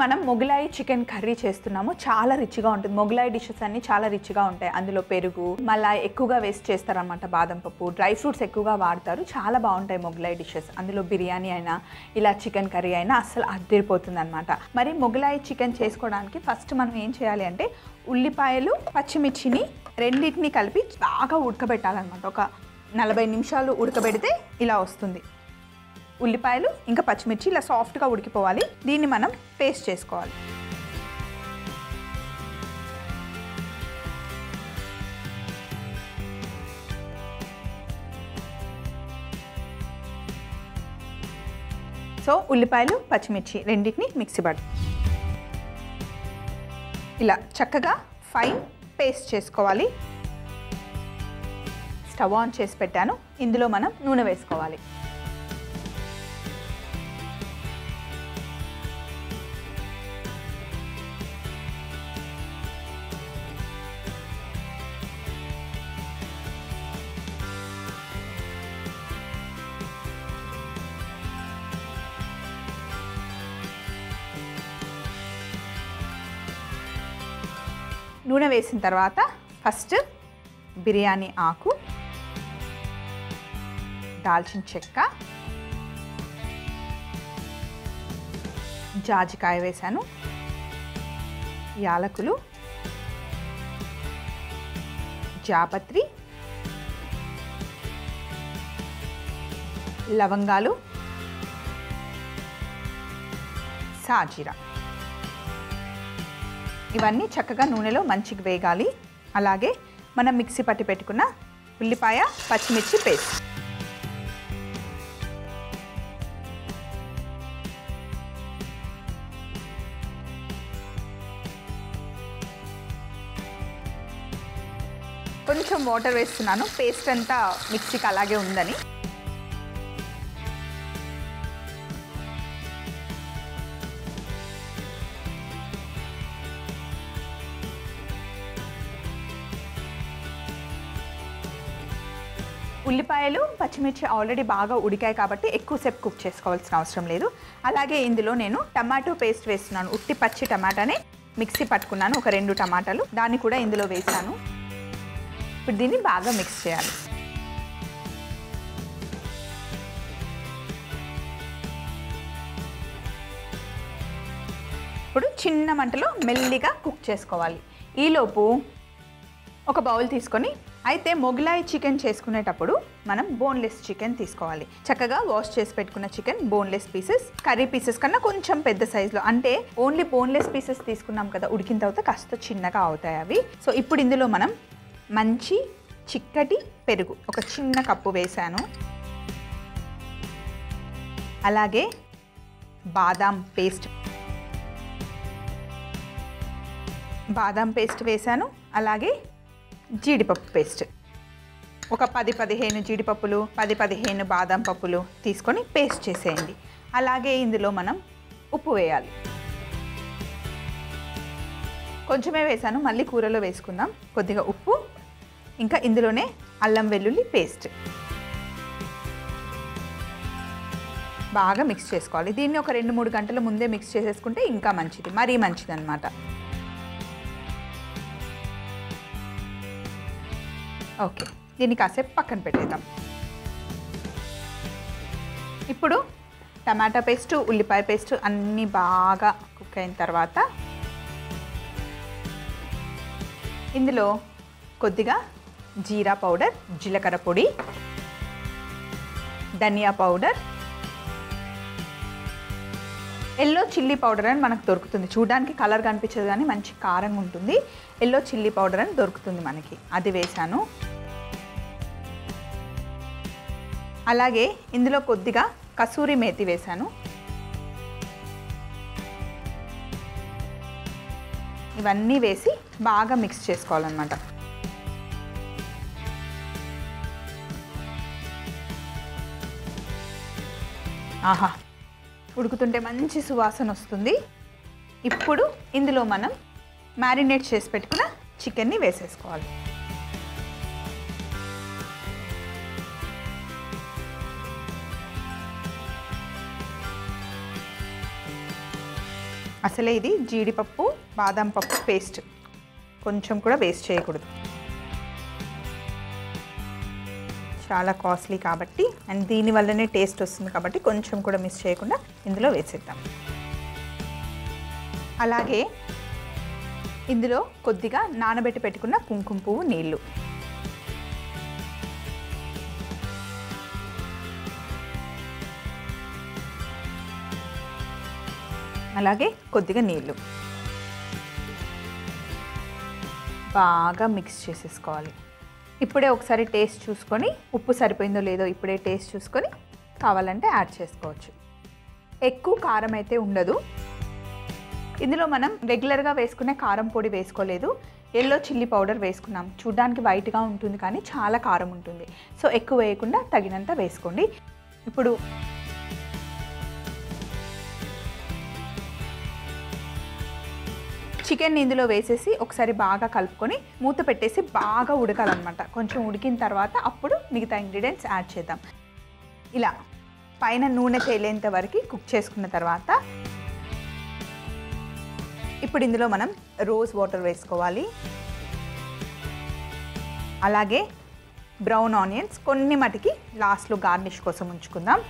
మనం Mughlai chicken curry చేస్తున్నాము చాలా రిచ్గా ఉంటుంది మొగలాయి డిషెస్ అన్ని చాలా రిచ్గా ఉంటాయి అందులో పెరుగు మళ్ళీ ఎక్కువగా వేస్ట్ చేస్తారన్నమాట బాదం పప్పు డ్రై ఫ్రూట్స్ ఎక్కువగా వాడతారు చాలా బాగుంటాయి మొగలాయి డిషెస్ అందులో బిర్యానీ అయినా ఇలా చికెన్ కర్రీ అయినా అస్సలు అద్దరిపోతుంది అనమాట మరి మొగలాయి చికెన్ చేసుకోవడానికి ఫస్ట్ మనం ఏం చేయాలి అంటే ఉల్లిపాయలు పచ్చిమిర్చిని రెండింటిని కలిపి బాగా ఉడకబెట్టాలన్నమాట ఒక నలభై నిమిషాలు ఉడకబెడితే ఇలా వస్తుంది ఉల్లిపాయలు ఇంకా పచ్చిమిర్చి ఇలా సాఫ్ట్గా ఉడికిపోవాలి దీన్ని మనం పేస్ట్ చేసుకోవాలి సో ఉల్లిపాయలు పచ్చిమిర్చి రెండింటిని మిక్సీ పడు ఇలా చక్కగా ఫైన్ పేస్ట్ చేసుకోవాలి స్టవ్ ఆన్ చేసి పెట్టాను ఇందులో మనం నూనె వేసుకోవాలి నూనె వేసిన తర్వాత ఫస్ట్ బిర్యానీ ఆకు దాల్చిన చెక్క జాజికాయ వేశాను యాలకులు జాపత్రి లవంగాలు సాజీరా ఇవన్నీ చక్కగా నూనెలో మంచిగా వేగాలి అలాగే మనం మిక్సీ పట్టి పెట్టుకున్న ఉల్లిపాయ పచ్చిమిర్చి పేస్ట్ కొంచెం వాటర్ వేస్తున్నాను పేస్ట్ అంతా మిక్సీకి అలాగే ఉందని ఉల్లిపాయలు పచ్చిమిర్చి ఆల్రెడీ బాగా ఉడికాయి కాబట్టి ఎక్కువసేపు కుక్ చేసుకోవాల్సిన అవసరం లేదు అలాగే ఇందులో నేను టమాటో పేస్ట్ వేస్తున్నాను ఉట్టి పచ్చి టమాటాని మిక్సీ పట్టుకున్నాను ఒక రెండు టమాటాలు దాన్ని కూడా ఇందులో వేసాను ఇప్పుడు దీన్ని బాగా మిక్స్ చేయాలి ఇప్పుడు చిన్న మంటలో మెల్లిగా కుక్ చేసుకోవాలి ఈలోపు ఒక బౌల్ తీసుకొని అయితే మొగలాయి చికెన్ చేసుకునేటప్పుడు మనం బోన్లెస్ చికెన్ తీసుకోవాలి చక్కగా వాష్ చేసి పెట్టుకున్న chicken boneless pieces curry pieces కన్నా కొంచెం పెద్ద సైజులో అంటే ఓన్లీ బోన్లెస్ పీసెస్ తీసుకున్నాం కదా ఉడికిన తర్వాత కాస్త చిన్నగా అవుతాయి అవి సో ఇప్పుడు ఇందులో మనం మంచి చిక్కటి పెరుగు ఒక చిన్న కప్పు వేసాను అలాగే బాదాం పేస్ట్ బాదాం పేస్ట్ వేసాను అలాగే జీడిపప్పు పేస్ట్ ఒక పది పదిహేను జీడిపప్పులు పది పదిహేను బాదం పప్పులు తీసుకొని పేస్ట్ చేసేయండి అలాగే ఇందులో మనం ఉప్పు వేయాలి కొంచెమే వేసాను మళ్ళీ కూరలో వేసుకుందాం కొద్దిగా ఉప్పు ఇంకా ఇందులోనే అల్లం వెల్లుల్లి పేస్ట్ బాగా మిక్స్ చేసుకోవాలి దీన్ని ఒక రెండు మూడు గంటల ముందే మిక్స్ చేసేసుకుంటే ఇంకా మంచిది మరీ మంచిది అనమాట ఓకే దీన్ని కాసేపు పక్కన పెట్టేద్దాం ఇప్పుడు టమాటా పేస్ట్ ఉల్లిపాయ పేస్ట్ అన్నీ బాగా కుక్ అయిన తర్వాత ఇందులో కొద్దిగా జీరా పౌడర్ జీలకర్ర పొడి dhania powder yellow chilli powder అని మనకు దొరుకుతుంది చూడడానికి కలర్ కనిపించదు కానీ మంచి కారంగా ఉంటుంది ఎల్లో చిల్లీ పౌడర్ అని దొరుకుతుంది మనకి అది వేసాను అలాగే ఇందులో కొద్దిగా కసూరి మేతి వేశాను ఇవన్నీ వేసి బాగా మిక్స్ చేసుకోవాలన్నమాట ఆహా ఉడుకుతుంటే మంచి సువాసన వస్తుంది ఇప్పుడు ఇందులో మనం మ్యారినేట్ చేసి పెట్టుకున్న చికెన్ని వేసేసుకోవాలి అసలే ఇది జీడిపప్పు బాదం పప్పు పేస్ట్ కొంచెం కూడా వేస్ట్ చేయకూడదు చాలా కాస్ట్లీ కాబట్టి అండ్ దీని వల్లనే టేస్ట్ వస్తుంది కాబట్టి కొంచెం కూడా మిస్ చేయకుండా ఇందులో వేసేద్దాం అలాగే ఇందులో కొద్దిగా నానబెట్టి పెట్టుకున్న కుంకుమ పువ్వు నీళ్ళు అలాగే కొద్దిగా నీళ్ళు బాగా మిక్స్ చేసేసుకోవాలి ఇప్పుడే ఒకసారి టేస్ట్ చూసుకొని ఉప్పు సరిపోయిందో లేదో ఇప్పుడే టేస్ట్ చూసుకొని కావాలంటే యాడ్ చేసుకోవచ్చు ఎక్కువ కారం అయితే ఉండదు ఇందులో మనం రెగ్యులర్గా వేసుకునే కారం పొడి వేసుకోలేదు ఎల్లో చిల్లీ పౌడర్ వేసుకున్నాం చూడ్డానికి వైట్గా ఉంటుంది కానీ చాలా కారం ఉంటుంది సో ఎక్కువ వేయకుండా తగినంత వేసుకోండి ఇప్పుడు చికెన్ ఇందులో వేసేసి ఒకసారి బాగా కలుపుకొని మూత పెట్టేసి బాగా ఉడకాలన్నమాట కొంచెం ఉడికిన తర్వాత అప్పుడు మిగతా ఇంగ్రీడియంట్స్ యాడ్ చేద్దాం ఇలా పైన నూనె తేలేంత వరకు కుక్ చేసుకున్న తర్వాత ఇప్పుడు ఇందులో మనం రోజ్ వాటర్ వేసుకోవాలి అలాగే బ్రౌన్ ఆనియన్స్ కొన్ని మటుకి లాస్ట్లో గార్నిష్ కోసం ఉంచుకుందాం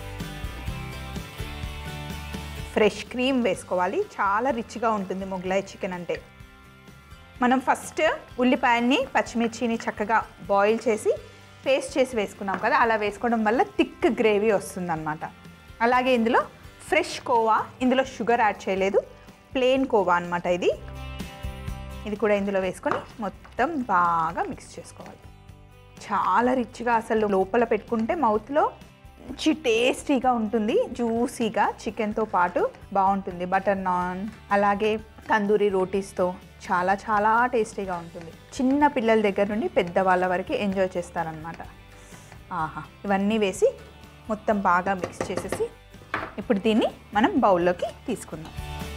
ఫ్రెష్ క్రీమ్ వేసుకోవాలి చాలా రిచ్గా ఉంటుంది మొగలాయి చికెన్ అంటే మనం ఫస్ట్ ఉల్లిపాయని పచ్చిమిర్చిని చక్కగా బాయిల్ చేసి పేస్ట్ చేసి వేసుకున్నాం కదా అలా వేసుకోవడం వల్ల థిక్ గ్రేవీ వస్తుందన్నమాట అలాగే ఇందులో ఫ్రెష్ కోవా ఇందులో షుగర్ యాడ్ చేయలేదు ప్లెయిన్ కోవా అనమాట ఇది ఇది కూడా ఇందులో వేసుకొని మొత్తం బాగా మిక్స్ చేసుకోవాలి చాలా రిచ్గా అసలు లోపల పెట్టుకుంటే మౌత్లో మంచి టేస్టీగా ఉంటుంది జ్యూసీగా చికెన్తో పాటు బాగుంటుంది బటర్ నాన్ అలాగే తందూరి రోటీస్తో చాలా చాలా టేస్టీగా ఉంటుంది చిన్న పిల్లల దగ్గర నుండి పెద్దవాళ్ళ వరకు ఎంజాయ్ చేస్తారనమాట ఆహా ఇవన్నీ వేసి మొత్తం బాగా మిక్స్ చేసేసి ఇప్పుడు దీన్ని మనం బౌల్లోకి తీసుకుందాం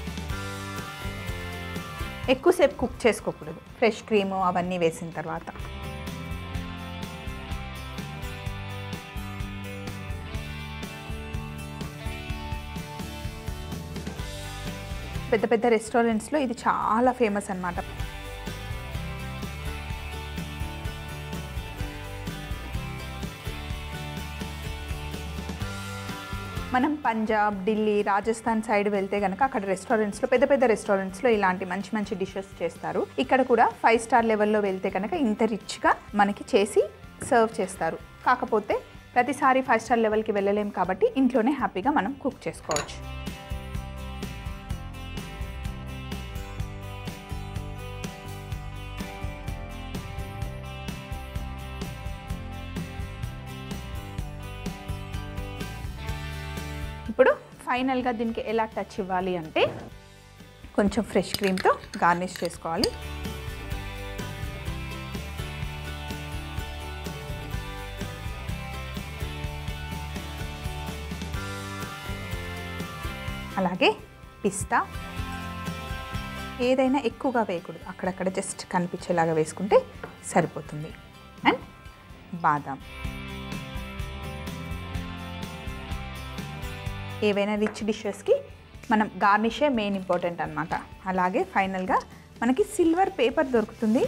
ఎక్కువసేపు కుక్ చేసుకోకూడదు ఫ్రెష్ క్రీము అవన్నీ వేసిన తర్వాత పెద్ద పెద్ద రెస్టారెంట్స్లో ఇది చాలా ఫేమస్ అన్నమాట మనం పంజాబ్ ఢిల్లీ రాజస్థాన్ సైడ్ వెళ్తే కనుక అక్కడ రెస్టారెంట్స్లో పెద్ద పెద్ద రెస్టారెంట్స్లో ఇలాంటి మంచి మంచి డిషెస్ చేస్తారు ఇక్కడ కూడా ఫైవ్ స్టార్ లెవెల్లో వెళ్తే కనుక ఇంత రిచ్గా మనకి చేసి సర్వ్ చేస్తారు కాకపోతే ప్రతిసారి ఫైవ్ స్టార్ లెవెల్కి వెళ్ళలేం కాబట్టి ఇంట్లోనే హ్యాపీగా మనం కుక్ చేసుకోవచ్చు ఇప్పుడు ఫైనల్గా దీనికి ఎలా టచ్ ఇవ్వాలి అంటే కొంచెం ఫ్రెష్ క్రీమ్తో గార్నిష్ చేసుకోవాలి అలాగే పిస్తా ఏదైనా ఎక్కువగా వేయకూడదు అక్కడక్కడ జస్ట్ కనిపించేలాగా వేసుకుంటే సరిపోతుంది అండ్ బాదాం ఏవైనా రిచ్ డిషెస్కి మనం గార్నిషే మెయిన్ ఇంపార్టెంట్ అనమాట అలాగే ఫైనల్గా మనకి సిల్వర్ పేపర్ దొరుకుతుంది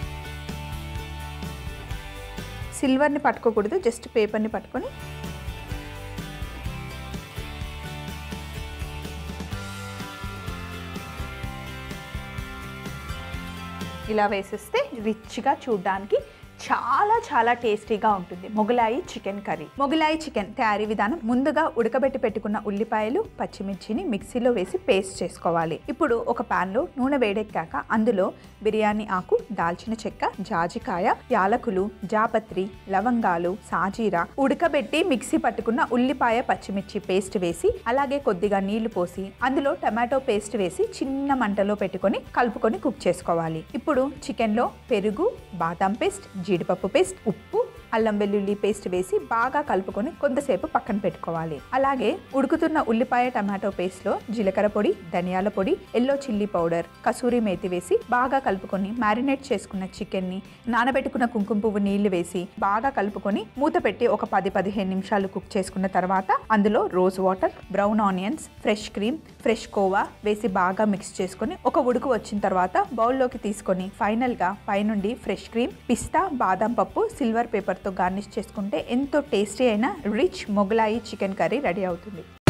సిల్వర్ని పట్టుకోకూడదు జస్ట్ పేపర్ని పట్టుకొని ఇలా వేసేస్తే రిచ్గా చూడడానికి చాలా చాలా టేస్టీగా ఉంటుంది Mughlai chicken curry Mughlai chicken తయారీ విధానం ముందుగా ఉడకబెట్టి పెట్టుకున్న ఉల్లిపాయలు పచ్చిమిర్చిని మిక్సీలో వేసి పేస్ట్ చేసుకోవాలి ఇప్పుడు ఒక ప్యాన్లో నూనె వేడెక్కాక అందులో బిర్యానీ ఆకు దాల్చిన చెక్క జాజికాయ యాలకులు జాపత్రి లవంగాలు సాజీరా ఉడకబెట్టి మిక్సీ పట్టుకున్న ఉల్లిపాయ పచ్చిమిర్చి పేస్ట్ వేసి అలాగే కొద్దిగా నీళ్లు పోసి అందులో టమాటో పేస్ట్ వేసి చిన్న మంటలో పెట్టుకొని కలుపుకొని కుక్ చేసుకోవాలి ఇప్పుడు చికెన్లో పెరుగు బాదం పేస్ట్ జీడిపప్పు పేస్ట్ ఉప్పు అల్లం వెల్లుల్లి పేస్ట్ వేసి బాగా కలుపుకొని కొంతసేపు పక్కన పెట్టుకోవాలి అలాగే ఉడుకుతున్న ఉల్లిపాయ టమాటో పేస్ట్ లో జీలకర్ర పొడి ధనియాల పొడి yellow chilli powder kasuri methi వేసి బాగా కలుపుకొని మ్యారినేట్ చేసుకున్న చికెన్ ని నానబెట్టుకున్న కుంకుమ పువ్వు నీళ్లు వేసి బాగా కలుపుకొని మూత పెట్టి ఒక పది పదిహేను నిమిషాలు కుక్ చేసుకున్న తర్వాత అందులో rose water brown onions fresh cream fresh khoa వేసి బాగా మిక్స్ చేసుకొని ఒక ఉడుకు వచ్చిన తర్వాత బౌల్లోకి తీసుకొని ఫైనల్గా పైనుండి ఫ్రెష్ క్రీమ్ పిస్తా బాదం పప్పు సిల్వర్ పేపర్తో గార్నిష్ చేసుకుంటే ఎంతో టేస్టీ అయిన rich Mughlai chicken curry ready అవుతుంది